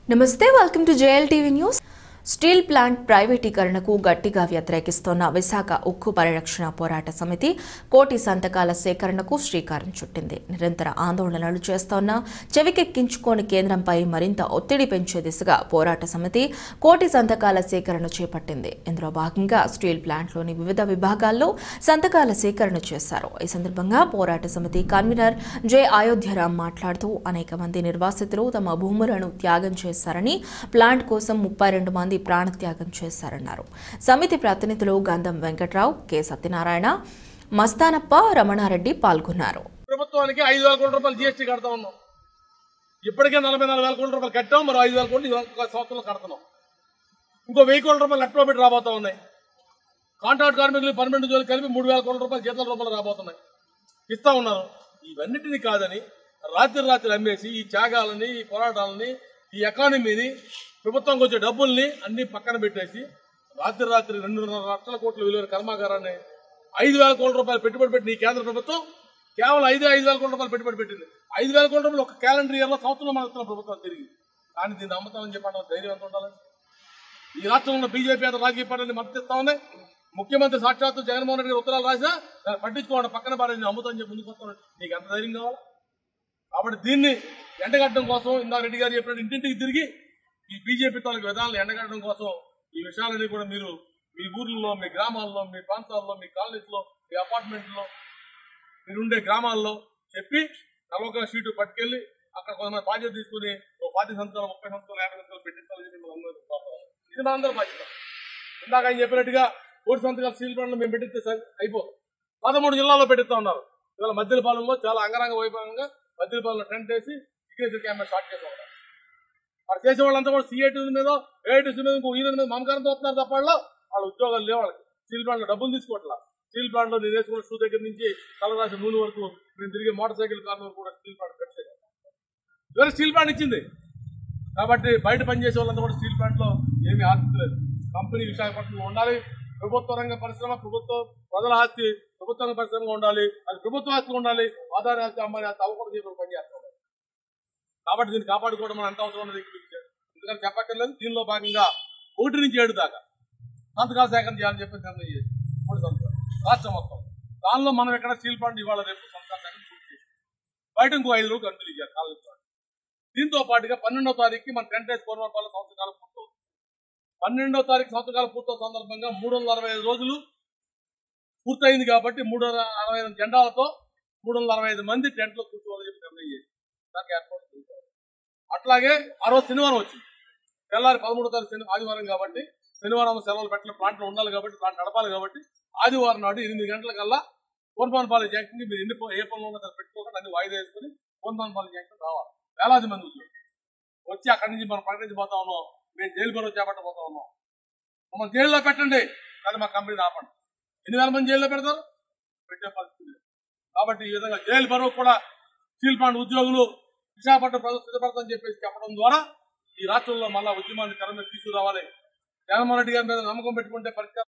నమస్తే welcome to JL TV news steel plant ప్రైవేటీకరణకు గట్టిగా వ్యతిరేకిస్తోన్న విశాఖ ఉక్కు పరిరక్షణ పోరాట సమితి కోటి సంతకాల సేకరణకు శ్రీకారం చుట్టింది నిరంతర ఆందోళనలు చేస్తోన్న చెవికెక్కించుకోని కేంద్రంపై మరింత ఒత్తిడి పెంచే దిశగా పోరాట సమితి కోటి సంతకాల సేకరణ చేపట్టింది ఇందులో భాగంగా స్టీల్ ప్లాంట్లోని వివిధ విభాగాల్లో సంతకాల సేకరణ చేశారు ఈ సందర్భంగా పోరాట సమితి కన్వీనర్ జె అయోధ్యరాం మాట్లాడుతూ అనేక మంది నిర్వాసితులు తమ భూములను త్యాగం చేశారని ప్లాంట్ కోసం ముప్పై రెండు మంది ప్రాణత్యాగం చేశారన్నారు సమితి ప్రతినిధులు గంధం వెంకట్రావు కె సత్యనారాయణ మస్తానప్ప రమణారెడ్డి పాల్గొన్నారు ప్రభుత్వానికి ఐదు వేల కోట్ల రూపాయలు జీఎస్టీ కడతా ఉన్నాం ఇప్పటికే నలభై నాలుగు వేల కోట్ల రూపాయలు కట్టాం మరో ఐదు వేల కోట్లు ఒక సంవత్సరంలో కడుతున్నాం ఇంకో వెయ్యి కోట్ల రూపాయలు నెట్లో పెట్టి రాబోతా ఉన్నాయి కాంట్రాక్ట్ కార్మికులు పర్మనెంట్ జోలు కలిపి మూడు వేల కోట్ల రూపాయలు జీతాల రూపాయలు రాబోతున్నాయి ఇస్తా ఉన్నారు ఇవన్నిటిని కాదని రాత్రి రాత్రి అమ్మేసి ఈ త్యాగాలని ఈ పోరాటాలని ఈ ఎకానమీని ప్రభుత్వంకి వచ్చే డబ్బుల్ని అన్ని పక్కన పెట్టేసి రాత్రి రాత్రి రెండున్నర లక్షల కోట్ల విలువైన కర్మాగారాన్ని ఐదు వేల కోట్ల రూపాయలు పెట్టుబడి పెట్టిన ఈ కేంద్ర ప్రభుత్వం కేవలం ఐదు ఐదు వేల కోట్ల రూపాయలు పెట్టుబడి పెట్టింది ఐదు వేల కోట్ల రూపాయలు ఒక క్యాలెండర్ ఇయర్లో సంవత్సరంలో మనస్తున్న ప్రభుత్వం తిరిగి కానీ దీన్ని అమ్ముతామని చెప్పడం ధైర్యం ఎంత ఉండాలి ఈ రాష్ట్రంలో బీజేపీ అంత రాజకీయ పార్టీని మద్దతిస్తా ఉన్నాయి ముఖ్యమంత్రి సాక్షాత్తు జగన్మోహన్ రెడ్డి గారు ఉత్తరాలు రాసినా దాన్ని పట్టించుకోవడం పక్కన పారేది అమ్ముతామని చెప్పి ముందుకు వస్తాను నీకు ఎంత ధైర్యం కావాలా కాబట్టి దీన్ని ఎండగట్టడం కోసం ఇందా రెడ్డి గారు చెప్పినట్టు ఇంటింటికి తిరిగి ఈ బీజేపీ తాలూకు విధానాలు ఎండగట్టడం కోసం ఈ విషయాలన్నీ కూడా మీరు మీ ఊర్లలో మీ గ్రామాల్లో మీ ప్రాంతాల్లో మీ కాలనీస్లో మీ అపార్ట్మెంట్లో మీరుండే గ్రామాల్లో చెప్పి నలొక షీటు పట్టుకెళ్ళి అక్కడ కొంతమంది బాధ్యత తీసుకుని ఓ పాతి సంవత్సరాలు ముప్పై సంవత్సరాలు యాభై సంవత్సరాలు పెట్టించాలని చెప్పి మనం అందరూ కోరుతున్నాం. ఇది మన అందరూ బాధ్యత ఇందాక ఆయన చెప్పినట్టుగా కోటి సంతకాల స్టీల్ ప్లాంట్లు మేము పెట్టిస్తే సరి అయిపోదు పదమూడు జిల్లాల్లో పెట్టిస్తా ఉన్నారు ఇవాళ మధ్యపాలెంలో చాలా అంగరంగ వైభవంగా మధ్యపాలెంలో టెంట్ వేసి సిగ్నేచర్ క్యాంప్ స్టార్ట్ చేస్తా ఉన్నారు వాడు చేసే వాళ్ళంతా కూడా సిఐటి మీద ఏఐటీసీ మీద ఇంకో ఈయన మీద మమకారంతో వస్తున్నారు తప్ప వాళ్ళు వాళ్ళ ఉద్యోగాలు లేవు వాళ్ళకి స్టీల్ ప్లాంట్లో డబ్బులు తీసుకోవట్లా స్టీల్ ప్లాంట్లో నేను వేసుకున్న షూ దగ్గర నుంచి కలరాసి నూనె వరకు నేను తిరిగి మోటార్ సైకిల్ కార్ వరకు కూడా స్టీల్ ప్లాంట్ కట్ చేయాలి ఇవాళ స్టీల్ ప్లాంట్ ఇచ్చింది కాబట్టి బయట పనిచేసే వాళ్ళంతా కూడా స్టీల్ ప్లాంట్ లో ఏమీ ఆసక్తి లేదు కంపెనీ విశాఖపట్నంలో ఉండాలి ప్రభుత్వ రంగ పరిశ్రమ ప్రభుత్వం ప్రజల ఆస్తి ప్రభుత్వ రంగ పరిశ్రమగా ఉండాలి అది ప్రభుత్వ ఆస్తి ఉండాలి ఆధార ఆస్తి అమ్మాయి ఆస్తి అవ్వకూడదు చెప్పి పనిచేస్తాం కాబట్టి దీన్ని కాపాడుకోవడం మనం ఎంత అవసరం ఉన్నది ఎందుకంటే చెప్పక్కర్లేదు దీనిలో భాగంగా ఒకటి నుంచి ఏడు దాకా సంతకాల సేకరణ చేయాలని చెప్పి నిర్ణయం చేసి మూడు సంతకాలు రాష్ట్రం మొత్తం దానిలో మనం ఎక్కడ స్టీల్ ప్లాంట్ ఇవాళ రేపు సంతకాల సేకరణ పూర్తి చేయాలి. బయట ఇంకో ఐదు రోజులు కంటిన్యూ చేయాలి కాలేజ్ ప్లాంట్. దీంతో పాటుగా పన్నెండో తారీఖుకి మన టెన్ డేస్ కోరవపాల సంవత్సరాలు పూర్తవుతుంది పన్నెండో తారీఖు సంవత్సరాలు పూర్తవు సందర్భంగా మూడు వందల అరవై ఐదు రోజులు పూర్తయింది కాబట్టి మూడు వందల అరవై ఐదు జెండాలతో మూడు వందల అరవై ఐదు మంది టెంట్లో కూర్చోవాలని చెప్పి నిర్ణయం చేసి దానికి ఏర్పాటు చేశారు. అట్లాగే ఆ రోజు శనివారం వచ్చింది తెల్లారి పదమూడో తారీఖు శని ఆదివారం కాబట్టి శనివారం సెలవులు పెట్టిన ప్లాంట్లో ఉండాలి కాబట్టి ప్లాంట్ నడపాలి కాబట్టి ఆదివారం నాడు ఎనిమిది గంటలకల్లా కోన్పాన్పాలి జంక్షన్ మీరు ఎన్ని పో- ఏ పనులు ఉన్నా దాన్ని పెట్టుకోకుండా అన్ని వాయిదా వేసుకుని కోన్పాన్పాలి జంక్షన్ రావాలి వేలాది మంది ఉద్యోగులు వచ్చి అక్కడి నుంచి మనం ప్రకటించబోతా ఉన్నాం మేము జైలు బరువు చేపట్టబోతా ఉన్నాం మమ్మల్ని జైల్లో పెట్టండి కానీ మా కంపెనీని ఆపండి ఎన్ని వేల మంది జైల్లో పెడతారు పెట్టే పరిస్థితి లేదు కాబట్టి ఈ విధంగా జైలు బరువు కూడా స్టీల్ ప్లాంట్ ఉద్యోగులు విశాఖపట్నం ప్రజలు సిద్ధపడతామని చెప్పేసి చెప్పడం ద్వారా ఈ రాష్ట్రంలో మళ్ళా ఉద్యమాన్ని తెర మీద తీసుకురావాలి జగన్మోహన్ రెడ్డి గారి మీద నమ్మకం పెట్టుకుంటే పరిష్కారం